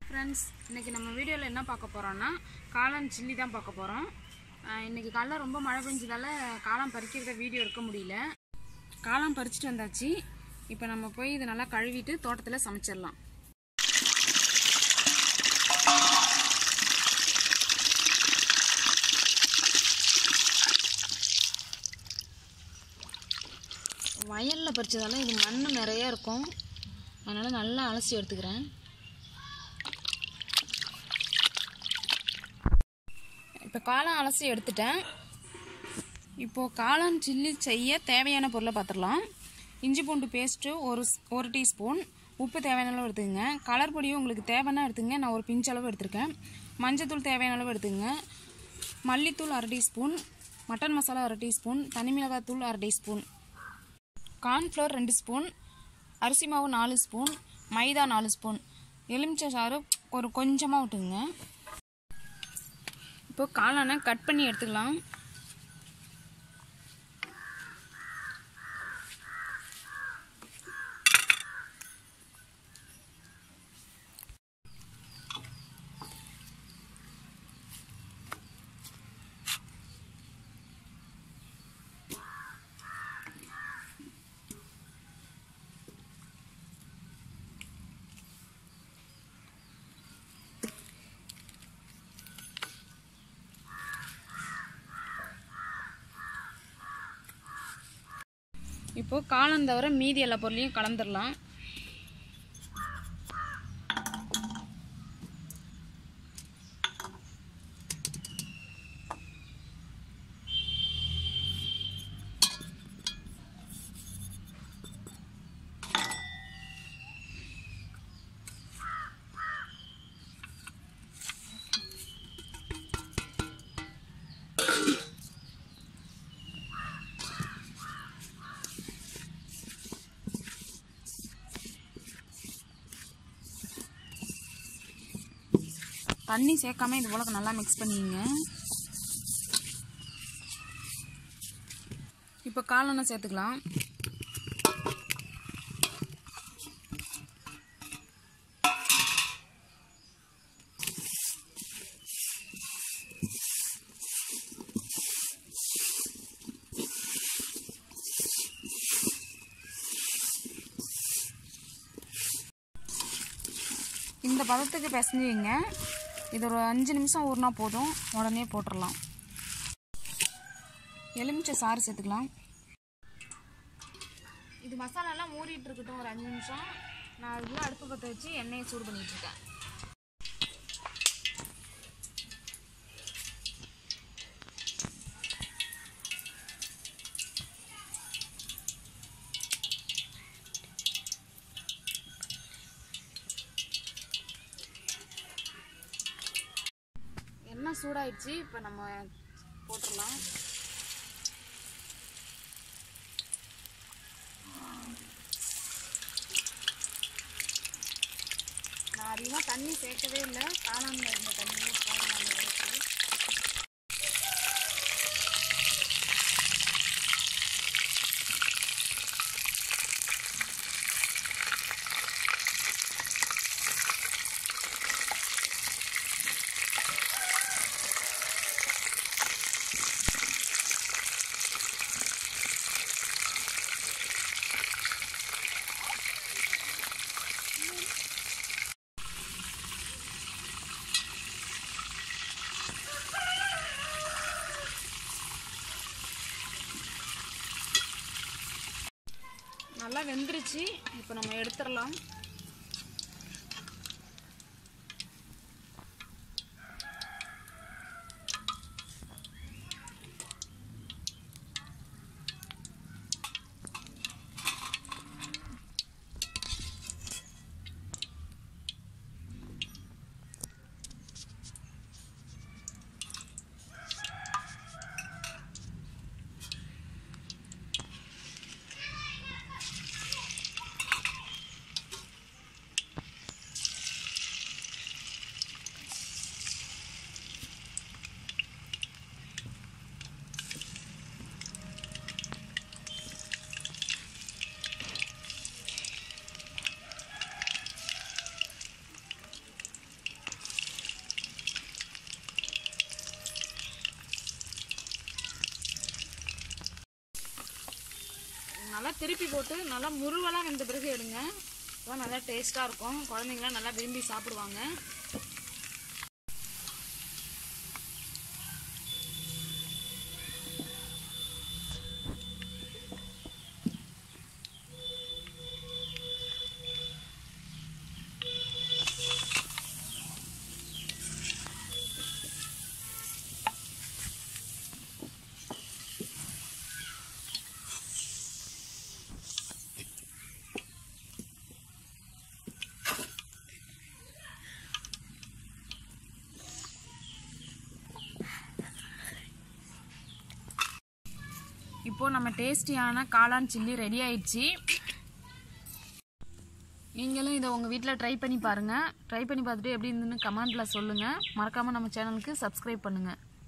friends இன்றைக்கி நம்ம வீடியோவில் என்ன பார்க்க போகிறோன்னா காளான் சில்லி தான் பார்க்க போகிறோம் இன்றைக்கி காலைல ரொம்ப மழை பெஞ்சதால காளான் பறிக்கிறத வீடியோ எடுக்க முடியல காளான் பறிச்சுட்டு வந்தாச்சு இப்போ நம்ம போய் இதை நல்லா கழுவிட்டு தோட்டத்தில் சமைச்சிடலாம் வயலில் பறிச்சதால இது மண் நிறையா இருக்கும் அதனால் நல்லா அலசி எடுத்துக்கிறேன் இப்போ காளான் அலசி எடுத்துட்டேன் இப்போது காளான் சில்லி செய்ய தேவையான பொருளை பார்த்துடலாம் இஞ்சி பூண்டு பேஸ்ட்டு ஒரு ஸ்- ஒரு டீஸ்பூன் உப்பு தேவையான அளவு எடுத்துக்கங்க கலர் பொடியும் உங்களுக்கு தேவைன்னா எடுத்துங்க நான் ஒரு பிஞ்ச் அளவு எடுத்திருக்கேன் மஞ்சத்தூள் தேவையான அளவு எடுத்துங்க மல்லித்தூள் அரை டீஸ்பூன் மட்டன் மசாலா அரை டீஸ்பூன் தனி மிளகாய் தூள் அரை டீஸ்பூன் கார்ன்ஃப்ளவர் ரெண்டு ஸ்பூன் அரிசி மாவு நாலு ஸ்பூன் மைதா நாலு ஸ்பூன் எலுமிச்சை சாறு ஒரு கொஞ்சமாக விட்டுங்க இப்போ காளானை கட் பண்ணி எடுத்துக்கலாம் இப்போ காளான் தவிர மீதி எல்லா பொருளையும் கலந்துடலாம் தண்ணி சேர்க்காம இது போல நல்லா மிக்ஸ் பண்ணிக்கங்க இப்போ காளானை சேர்த்துக்கலாம் இந்த பதத்துக்கு பிசைஞ்சிங்க இது ஒரு அஞ்சு நிமிஷம் ஊறினா போதும் உடனே போட்டுடலாம் எலுமிச்சை சாறு சேர்த்துக்கலாம் இது மசாலாலாம் ஊறிட்டு இருக்கட்டும் ஒரு அஞ்சு நிமிஷம் நான் அதுக்குள்ள அடுப்பு பற்ற வச்சு எண்ணெயை சூடு பண்ணிட்டு இருக்கேன் எண்ணெய் சூடாயிடுச்சு இப்போ நம்ம போட்டுடலாம் நான் அதிகமாக தண்ணி சேர்க்கவே இல்லை காளான்ல இருந்த தண்ணியே போதும் அந்த அளவுக்கு நல்லா வெந்துருச்சு இப்போ நம்ம எடுத்துடலாம் திருப்பி போட்டு நல்லா முருவலாக வெந்த பிறகு எடுங்க அதான் நல்லா டேஸ்ட்டாக இருக்கும் குழந்தைங்களாம் நல்லா விரும்பி சாப்பிடுவாங்க இப்போ நம்ம டேஸ்டியான காளான் சில்லி ரெடி ஆயிடுச்சு நீங்களும் இதை உங்கள் வீட்டில் ட்ரை பண்ணி பாருங்கள் ட்ரை பண்ணி பார்த்துட்டு எப்படி இருந்துன்னு கமெண்ட்டில் சொல்லுங்கள் மறக்காமல் நம்ம சேனலுக்கு சப்ஸ்கிரைப் பண்ணுங்கள்